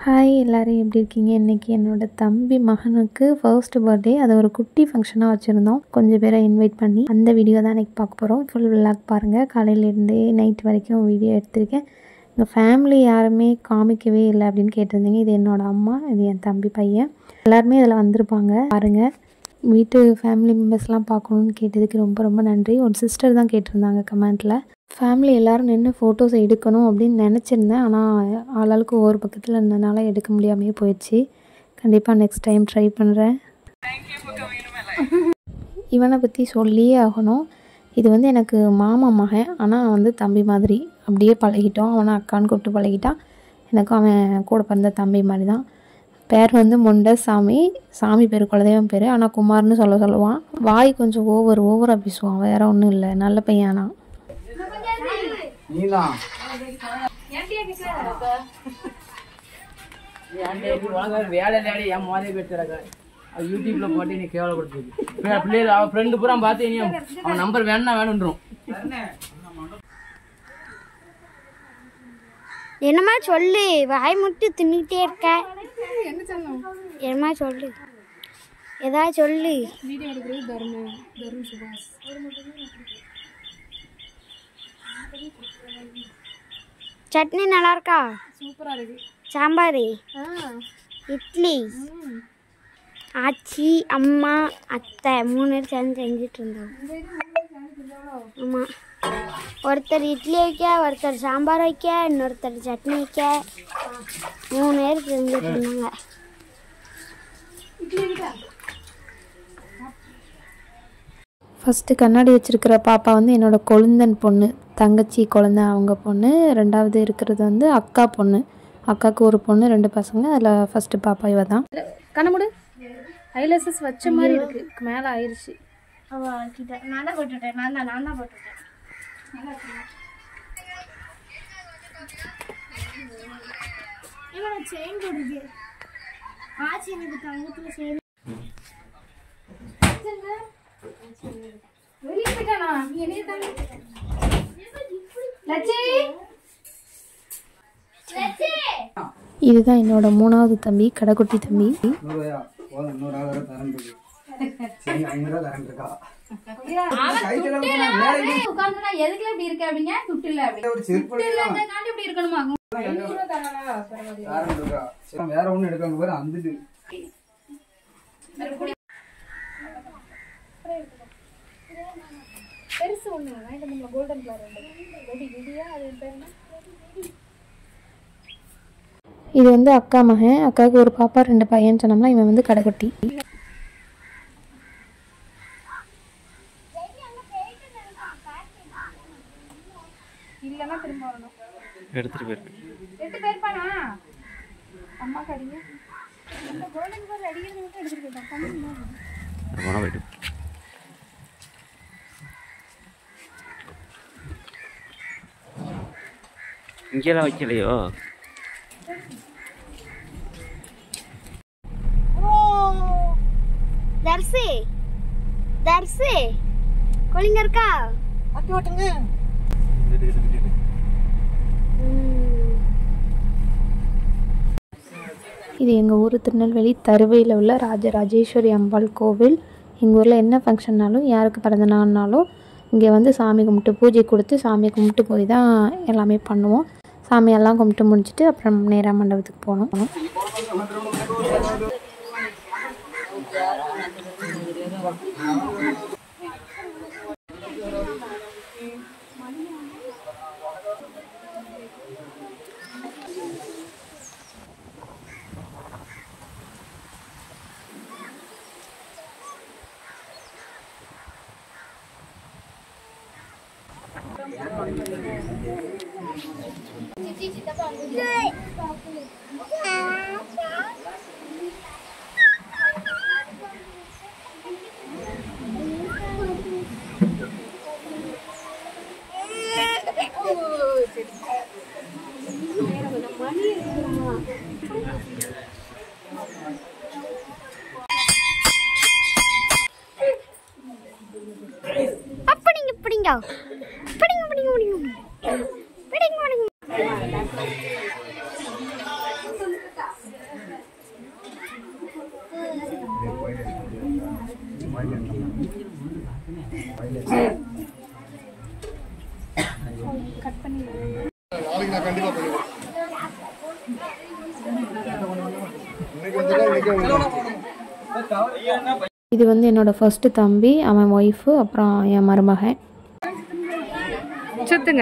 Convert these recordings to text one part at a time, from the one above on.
Hi எல்லோரும் எப்படி இருக்கீங்க இன்றைக்கி என்னோடய தம்பி மகனுக்கு ஃபர்ஸ்ட் பர்த்டே அதை ஒரு குட்டி ஃபங்க்ஷனாக வச்சுருந்தோம் கொஞ்சம் பேரை இன்வைட் பண்ணி அந்த வீடியோ தான் இன்றைக்கி பார்க்க போகிறோம் ஃபுல் விளாக் பாருங்கள் காலையிலேருந்தே நைட் வரைக்கும் வீடியோ எடுத்திருக்கேன் எங்கள் ஃபேமிலி யாருமே காமிக்கவே இல்லை அப்படின்னு கேட்டிருந்தீங்க இது என்னோடய அம்மா இது என் தம்பி பையன் எல்லாருமே இதில் வந்திருப்பாங்க பாருங்கள் வீட்டு ஃபேமிலி மெம்பர்ஸ்லாம் பார்க்கணுன்னு கேட்டதுக்கு ரொம்ப ரொம்ப நன்றி ஒரு சிஸ்டர் தான் கேட்டிருந்தாங்க கமெண்ட்டில் ஃபேமிலி எல்லோரும் நின்று ஃபோட்டோஸ் எடுக்கணும் அப்படின்னு நினச்சிருந்தேன் ஆனால் ஆளாளுக்கு ஒவ்வொரு பக்கத்தில் இருந்தனால எடுக்க முடியாமையே போயிடுச்சு கண்டிப்பாக நெக்ஸ்ட் டைம் ட்ரை பண்ணுறேன் இவனை பற்றி சொல்லியே ஆகணும் இது வந்து எனக்கு மாமா மகன் ஆனால் வந்து தம்பி மாதிரி அப்படியே பழகிட்டோம் அவனை அக்கான்னு கூப்பிட்டு பழகிட்டான் எனக்கும் அவன் கூட பிறந்த தம்பி மாதிரி தான் பேர் வந்து மொண்ட சாமி சாமி பேர் குலதெய்வம் பேர் ஆனால் குமார்னு சொல்ல சொல்லுவான் வாய் கொஞ்சம் ஓவர் ஓவராக பேசுவான் வேற ஒன்றும் இல்லை நல்ல பையனா நீதான் வேலை லேடி என் மோதே பெற்றுறாங்க அது யூடியூப்ல போட்டு நீ கேவலப்படுத்துது பிள்ளைகள் அவன் ஃப்ரெண்டு பூரா பார்த்து நீ அவன் நம்பர் வேணா வேணுன்றோம் என்னமா சொல்லு வாய் முட்டு தின்னுட்டே இருக்க என்னமா சொல்லு ஏதாவது சொல்லு சட்னி நல்லா இருக்கா சூப்பரா இருக்கு சாம்பார் ஆ இட்லி ஆச்சி அம்மா அத்தை மூணு பேர் சேர்ந்து செஞ்சுட்டு இருந்தோம் ஆமாம் ஒருத்தர் இட்லி வைக்க ஒருத்தர் சாம்பார் வைக்க இன்னொருத்தர் சட்னி வைக்க மூணு பேர் செஞ்சுட்டு இருந்தாங்க ஃபஸ்ட்டு கண்ணாடி வச்சுருக்கிற பாப்பா வந்து என்னோடய கொழுந்தன் பொண்ணு தங்கச்சி குழந்த அவங்க பொண்ணு ரெண்டாவது இருக்கிறது வந்து அக்கா பொண்ணு அக்காவுக்கு ஒரு பொண்ணு ரெண்டு பசங்க அதில் ஃபஸ்ட்டு பாப்பா இவ தான் கண்ணமுடு ஐலசஸ் வச்ச மாதிரி இருக்கு மேல ஆயிருச்சு நான் தான் போட்டுட்டேன் நான் தான் நான் தான் போட்டுட்டேன் செயின் போடுது ஆச்சி எனக்கு தங்கத்துல செயின் வெளியே போயிட்டானா நீ என்னைய தாண்டி லட்சி இதுதான் என்னோட மூணாவது தம்பி கடைக்குட்டி தம்பி நூறுரூவா போதும் நூறு ஆள் தரேன் சரி ஐநூறுரூவா தரேன் இருக்கா உட்கார்ந்துனா எதுக்குல இப்படி இருக்க அப்படிங்க துட்டு இல்ல அப்படி ஒரு செருப்பு இல்ல காண்டி இப்படி இருக்கணுமா தரேன் இருக்கா சரி, வேற ஒண்ணு எடுக்காங்க பாரு அந்துட்டு பெருசு ஒண்ணு வாங்கிட்டு நம்ம கோல்டன் கலர் ரெடி விடியா அது பேர் என்ன இது வந்து அக்கா மகன் அக்காவுக்கு ஒரு பாப்பா ரெண்டு பையன் சொன்னோம்னா இவன் வந்து கடைக்குட்டி இல்லன்னா திரும்ப வரணும் எடுத்துட்டு போயிருக்கு எட்டு பேர் பானா அம்மா கடிங்க இந்த கோல்டன் கலர் அடிக்கிறது மட்டும் எடுத்துட்டு போயிட்டான் பண்ணுங்க போனா போயிட்டு இங்கெல்லாம் வைக்கலையோ தர்சி தர்சி கொலிங்க இருக்கா இது எங்கள் ஊர் திருநெல்வேலி தருவையில் உள்ள ராஜராஜேஸ்வரி அம்பாள் கோவில் எங்கள் ஊரில் என்ன ஃபங்க்ஷன்னாலும் யாருக்கு பிறந்த நாள்னாலும் இங்கே வந்து சாமி கும்பிட்டு பூஜை கொடுத்து சாமி கும்பிட்டு போய் தான் எல்லாமே பண்ணுவோம் சாமியெல்லாம் கும்பிட்டு முடிச்சுட்டு அப்புறம் நேராக மண்டபத்துக்கு போனோம் அப்படிங்க பிடிங்க பிடிங்க பிடிங்க பிடிங்க பிடிங்க பிடிங்க நாளைக்கு நான் கண்டிப்பா பண்ணுவேன் இன்னைக்கு வந்துட்டா இன்னைக்கே வந்துடும் இது வந்து என்னோடய ஃபர்ஸ்ட்டு தம்பி அவன் ஒய்ஃபு அப்புறம் என் மருமகன் சுத்துங்க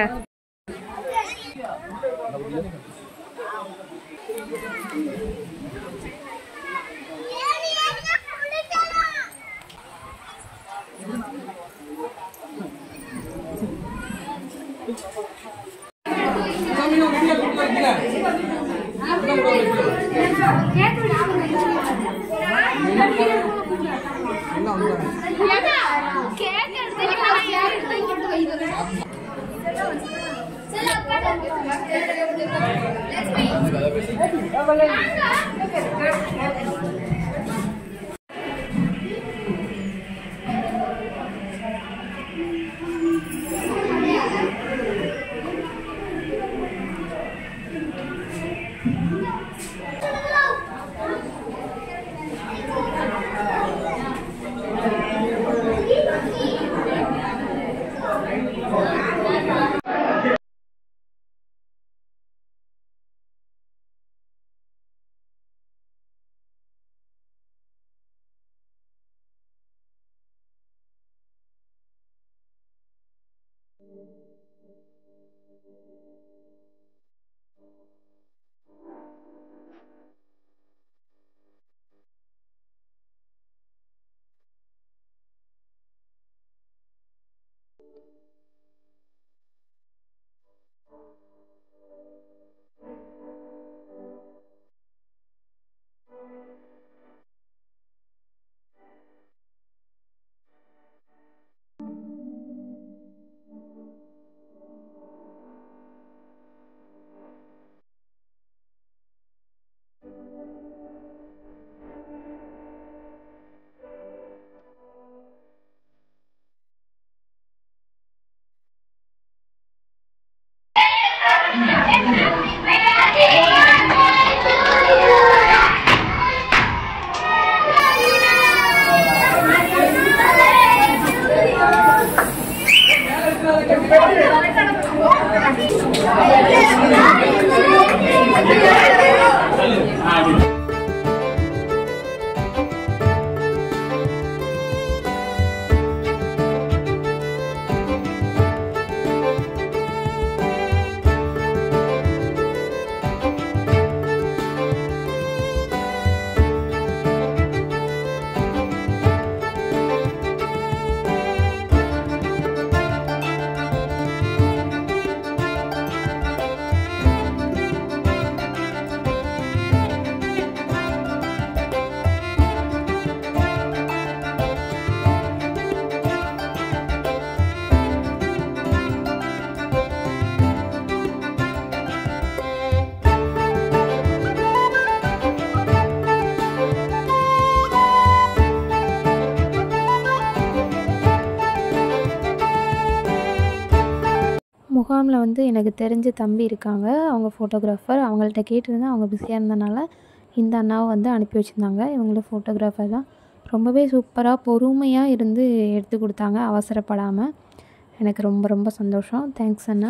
முகாமில் வந்து எனக்கு தெரிஞ்ச தம்பி இருக்காங்க அவங்க ஃபோட்டோகிராஃபர் அவங்கள்ட்ட கேட்டிருந்தேன் அவங்க பிஸியாக இருந்தனால இந்த அண்ணாவை வந்து அனுப்பி வச்சுருந்தாங்க இவங்களும் ஃபோட்டோகிராஃபர் தான் ரொம்பவே சூப்பராக பொறுமையாக இருந்து எடுத்து கொடுத்தாங்க அவசரப்படாமல் எனக்கு ரொம்ப ரொம்ப சந்தோஷம் தேங்க்ஸ் அண்ணா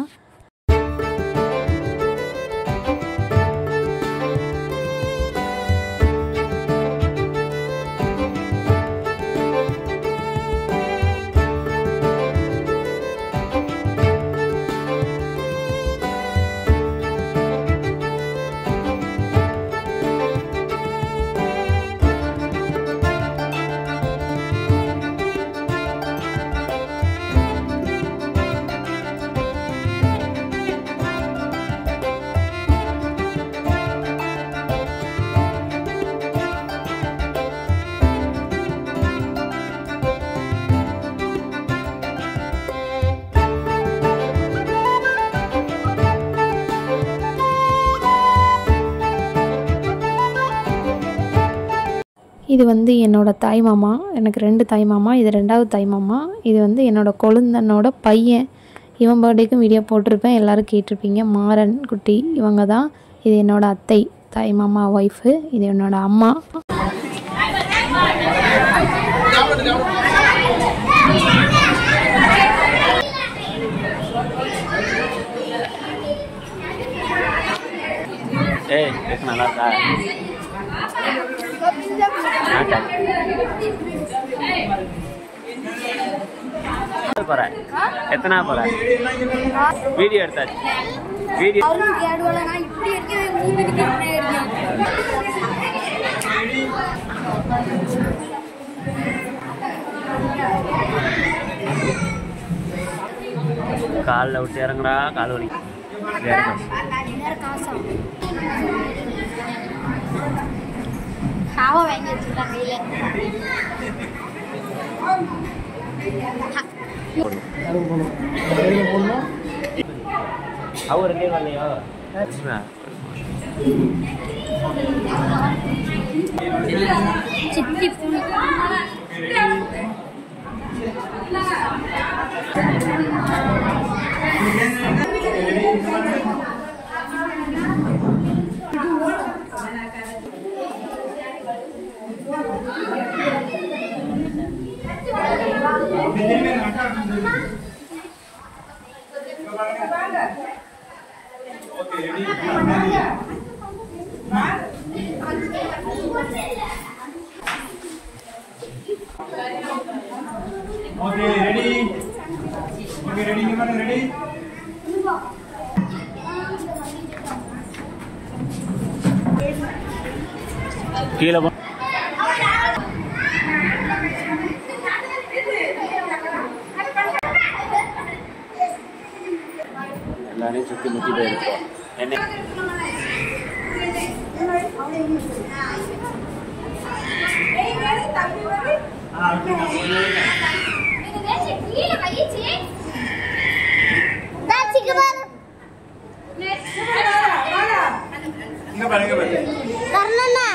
இது வந்து என்னோட தாய் மாமா எனக்கு ரெண்டு தாய் மாமா இது ரெண்டாவது தாய் மாமா இது வந்து என்னோட கொழுந்தனோட பையன் இவன் பர்த்டேக்கும் வீடியோ போட்டிருப்பேன் எல்லோரும் கேட்டிருப்பீங்க மாறன் குட்டி இவங்க தான் இது என்னோட அத்தை தாய் மாமா ஒய்ஃபு இது என்னோட அம்மா ஏய் கேக்கு நல்லா இருக்கா போகிறேன் எத்தனை போகிறேன் வீடியோ எடுத்தாச்சு வீடியோ அவரும் கேடுவாள நான் இப்படி இருக்கேன் மூணு இப்படி இருக்கேன் காலில் விட்டு இறங்குடா கால் வலி இது இறங்கு. ஹாவா வாங்கி வச்சுருக்காங்க கையில அவர் ரெண்டே வரலையோ சித்தி புளி கீழே போ எல்லாரையும் சுற்றி முற்றி போயிருக்கோம் என்ன கர்ணண்ணா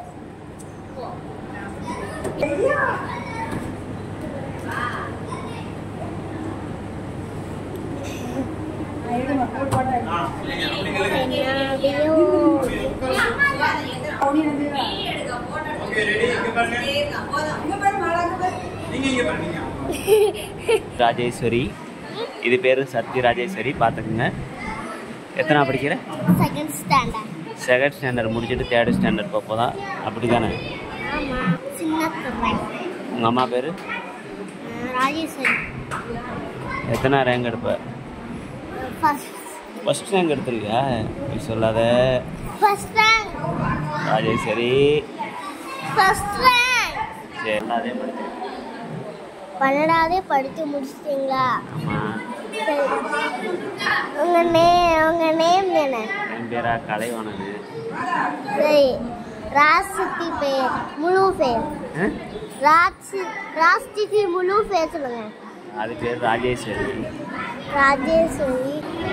ராஜேஸ்வரி இது பேர் சத்ய ராஜேஸ்வரி பார்த்துக்குங்க எத்தனை படிக்கிற செகண்ட் ஸ்டாண்டர்ட் செகண்ட் ஸ்டாண்டர்ட் முடிச்சுட்டு தேர்ட் ஸ்டாண்டர்ட் போக தான் அப்படி தானே ஆமா சின்ன பையன். உங்கள் அம்மா பேர் அஹ் ராஜேஸ்வரி எத்தனை ரேங்க் எடுப்ப ஃபர்ஸ்ட் ஃபஸ்ட் ரேங்க் எடுத்திருக்கியா நீ சொல்லாத first rank Rajeshwari first rank சரி எல்லாத்தையும் படிச்சிருக்கேன் பன்னெண்டாவதே படித்து முடிச்சிட்டிங்களா ஆமாம் சரி உங்க நே உங்க நேம் என்ன என் பேரா கலைவாணன் சரி ராசிக்கு பேர் முழு பேர் ஆ? ராசி ராசிக்கு முழு பேர் சொல்லுங்க அது பேர் ராஜேஸ்வரி ராஜேஸ்வரி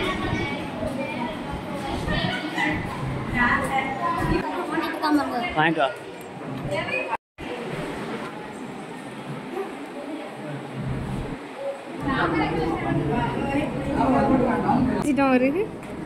வாங்கிட்டு வா வருது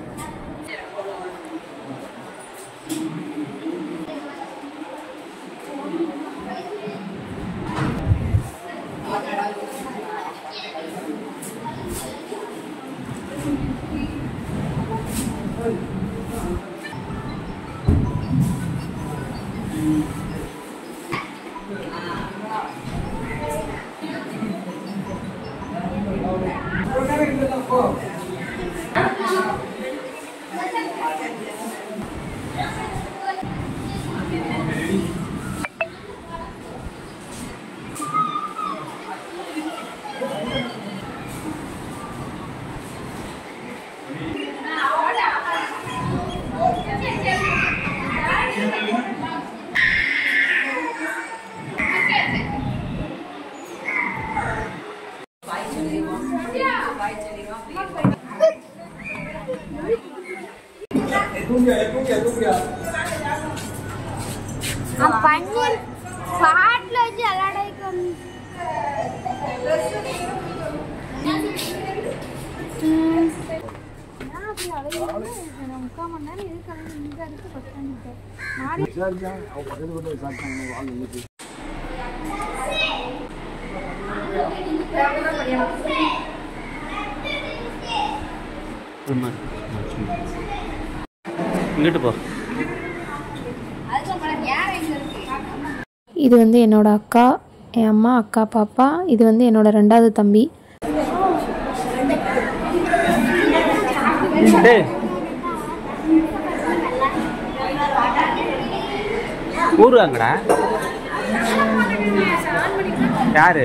பண்ணி பாட்டில் வச்சு விளையாட முக்கால் மணி நேரம் எதுக்கு அலைஞ்சு இங்கே இருக்கு பஸ் ஸ்டாண்ட் மாறி ஆமா. இங்கிட்டு போ இது வந்து என்னோட அக்கா என் அம்மா அக்கா பாப்பா இது வந்து என்னோட ரெண்டாவது தம்பி டேய் ஊருவாங்கடா யாரு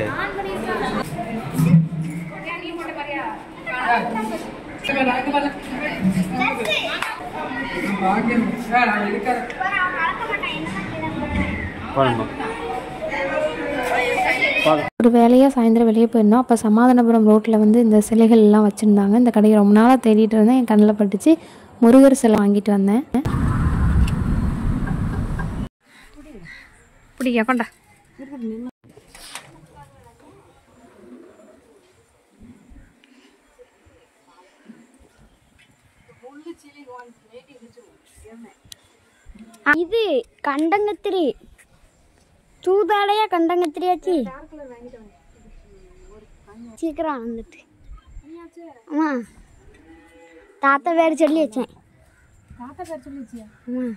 போகணுமா ஒரு வேலையாக சாயந்தரம் வெளியே போயிருந்தோம் அப்போ சமாதானபுரம் ரோட்டில் வந்து இந்த சிலைகள் எல்லாம் வச்சுருந்தாங்க இந்த கடையை ரொம்ப நாளாக தேடிட்டு இருந்தேன் என் கண்ணில் பட்டுச்சு முருகர் சிலை வாங்கிட்டு வந்தேன் பிடிக்க கொண்டா இது கண்டங்கத்திரி தூதாலையா கண்டங்கத்திரியாச்சி சீக்கிரம் வந்துட்டு ஆமா தாத்தா பேர் சொல்லி வச்சேன் தாத்தா பேர் சொல்லிச்சியா ஆமா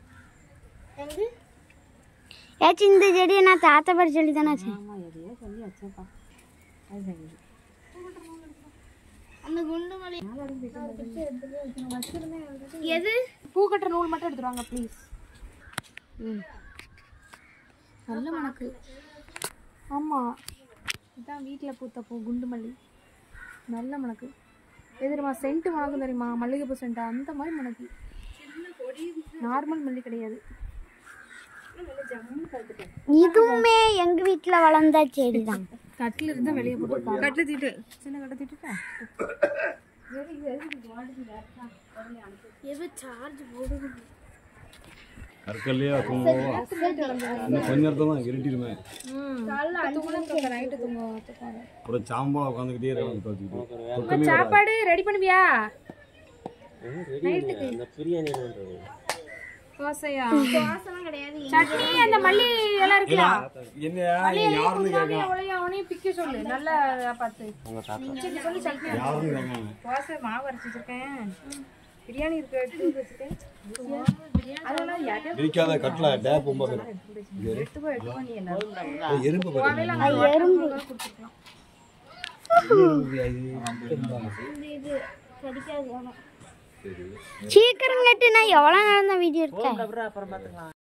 ஏச்சி இந்த செடியை நான் தாத்தா பேர் சொல்லி தானே வச்சேன் எது பூ கட்டுற நூல் மட்டும் எடுத்துருவாங்க ப்ளீஸ் நல்ல மணக்கு ஆமாம் இதான் வீட்டில் பூத்த பூ குண்டு மல்லி நல்ல மணக்கு எது தெரியுமா சென்ட் மணக்கும் தெரியுமா மல்லிகைப்பூ சென்ட் அந்த மாதிரி மணக்கு நார்மல் மல்லி கிடையாது இதுவுமே எங்க வீட்டுல வளர்ந்த செடி தான் கட்டில் இருந்தா வெளியே போட்டு கட்டு தீட்டு சின்ன கட்டு தீட்டுட்டா சார்ஜ் போடுது கற்கல்லையா தூங்குவோம் இன்னும் கொஞ்ச நேரத்தை தான் இருட்டிடுமே நைட்டு தூங்குவோம் தூக்கம் அப்புறம் சாம்பா உட்காந்துக்கிட்டே இருக்காங்க துவச்சிக்கிட்டு சாப்பாடு ரெடி பண்ணுவியா தோசையா சட்னி அந்த மல்லி எல்லாம் இருக்குல்ல என்னையா யாருன்னு கேட்காம அவளையும் அவனையும் பிக்க சொல்லு நல்லா பார்த்து சரி, சொல்லி சட்னி யாருன்னு கேட்காம தோசை மாவு அரைச்சி வச்சிருக்கேன் பிரியாணி இருக்கு எடுத்து வச்சிருக்கேன் அதெல்லாம் யார்கிட்டயும் இருக்காத கட்டல டேப் ரொம்ப பேர் எடுத்து போய் எடுத்து பண்ணி என்ன எறும்பு பாருங்க எறும்பு சீக்கிரம் கட்டு நான் எவ்வளோ நேரம் தான் வீடியோ இருக்கேன்